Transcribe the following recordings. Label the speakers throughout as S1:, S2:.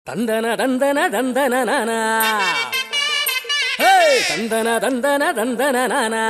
S1: தந்தன தந்தன தந்தன நானா ஹேய் தந்தன தந்தன தந்தன நானா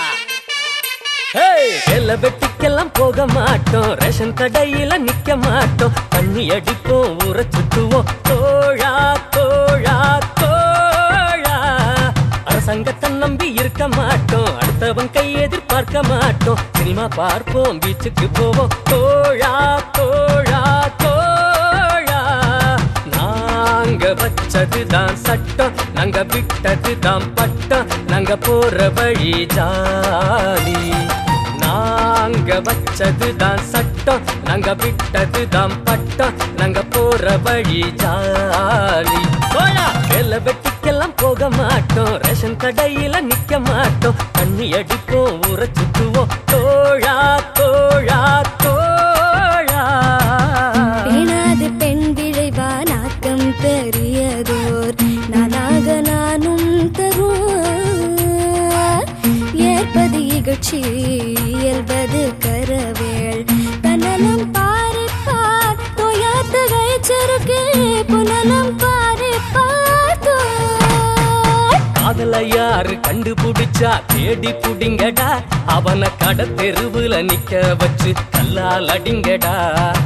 S1: ஹேய் வெள்ள வெட்டிக்கெல்லாம் போக மாட்டோம் ரேஷன் கடையில நிக்க மாட்டோம் தண்ணி அடிப்போம் ஊற சுத்துவோம் தோழா தோழா தோழா அரசாங்கத்தை நம்பி இருக்க மாட்டோம் அடுத்தவன் கை எதிர்பார்க்க மாட்டோம் சினிமா பார்ப்போம் பீச்சுக்கு போவோம் தோழா தோழா தோழா நாங்க வச்சதுதான் சட்டம் நாங்க விட்டதுதான் பட்டம் நாங்க போற வழி ஜாலி நாங்க வச்சதுதான் சட்டம் நாங்க விட்டதுதான் பட்டம் நாங்க போற வழி ஜாலி போயா வேலை வெட்டிக்கெல்லாம் போக மாட்டோம் ரேஷன் கடையில நிக்க மாட்டோம் தண்ணி அடிப்போம் ஊற சுத்துவோம் தோழா தோழா தோழா
S2: பேணாது பெண் விழைவா நாக்கம் பெரியதோர் நானாக நானும் தருவோம் ஏற்பது இகழ்ச்சி இயல்பது கரவேள் தன்னலம் பாரிப்பார் தோயாத்த கைச்சருக்கு புனலம் பாரிப்பார் தோய்.
S1: காதல யாரு கண்டுபிடிச்சா தேடி புடிங்கடா அவனை கட தெருவுல நிக்க வச்சு கல்லால் அடிங்கடா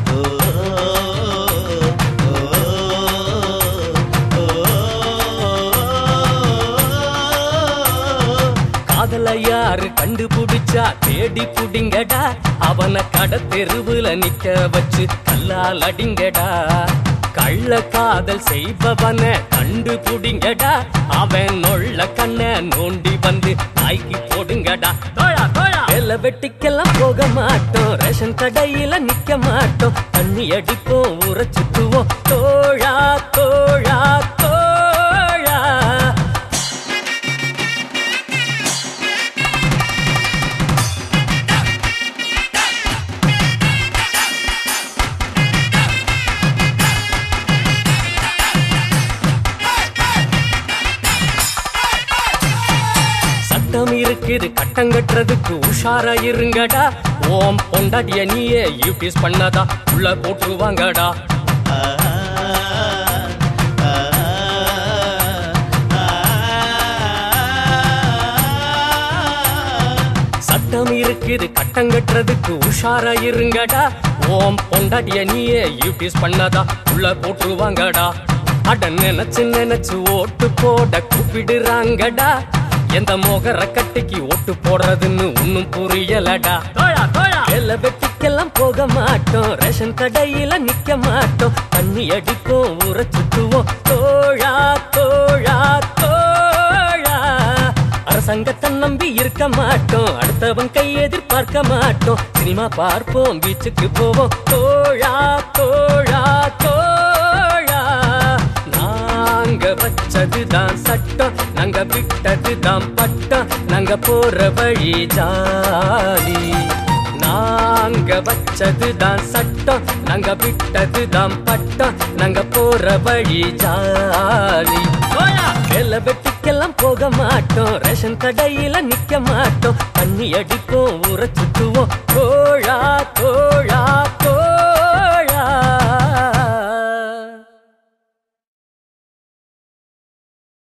S1: காதல யாரு கண்டுபிடிச்சா தேடி புடிங்கடா அவனை கட தெருவுல நிக்க வச்சு கல்லால் அடிங்கடா கள்ள காதல் செய்பவன கண்டுபிடிங்கடா அவன் நொள்ள கண்ண நோண்டி வந்து நாய்க்கு போடுங்கடா தோழா தோழா வெள்ள வெட்டிக்கெல்லாம் போக மாட்டோம் ரேஷன் கடையில நிக்க மாட்டோம் தண்ணி அடிப்போம் ஊற சுத்துவோம் தோழா தோழா தோழா சட்டம் இருக்குது கட்டம் கட்டுறதுக்கு உஷாரா இருங்கடா ஓம் பொண்டாட்டிய நீயே யூடியூஸ் பண்ணதா உள்ள போட்டுருவாங்கடா சட்டம் இருக்குது கட்டம் கட்டுறதுக்கு உஷாரா இருங்கடா ஓம் பொண்டாட்டிய நீயே யூடியூஸ் பண்ணதா உள்ள போட்டுருவாங்கடா அட நினைச்சு நினைச்சு ஓட்டு போட கூப்பிடுறாங்கடா எந்த மோகர கட்டிக்கு ஓட்டு போடுறதுன்னு ஒன்னும் புரியலடா தோழா தோழா வெள்ள வெட்டிக்கெல்லாம் போக மாட்டோம் ரேஷன் கடையில நிக்க மாட்டோம் தண்ணி அடிப்போம் ஊற சுத்துவோம் தோழா தோழா தோழா அரசாங்கத்தை நம்பி இருக்க மாட்டோம் அடுத்தவன் கை எதிர்பார்க்க மாட்டோம் சினிமா பார்ப்போம் பீச்சுக்கு போவோம் தோழா தோழா தோழா நாங்க வச்சதுதான் சட்டம் நாங்க விட்டதுதான் பட்டம் நாங்க போற வழி ஜாலி நாங்க வச்சதுதான் சட்டம் நாங்க விட்டதுதான் பட்டம் நாங்க போற வழி ஜாலி போயா வெள்ள வெட்டிக்கெல்லாம் போக மாட்டோம் ரேஷன் கடையில நிக்க மாட்டோம் தண்ணி அடிப்போம் ஊற சுத்துவோம் தோழா தோழா தோழா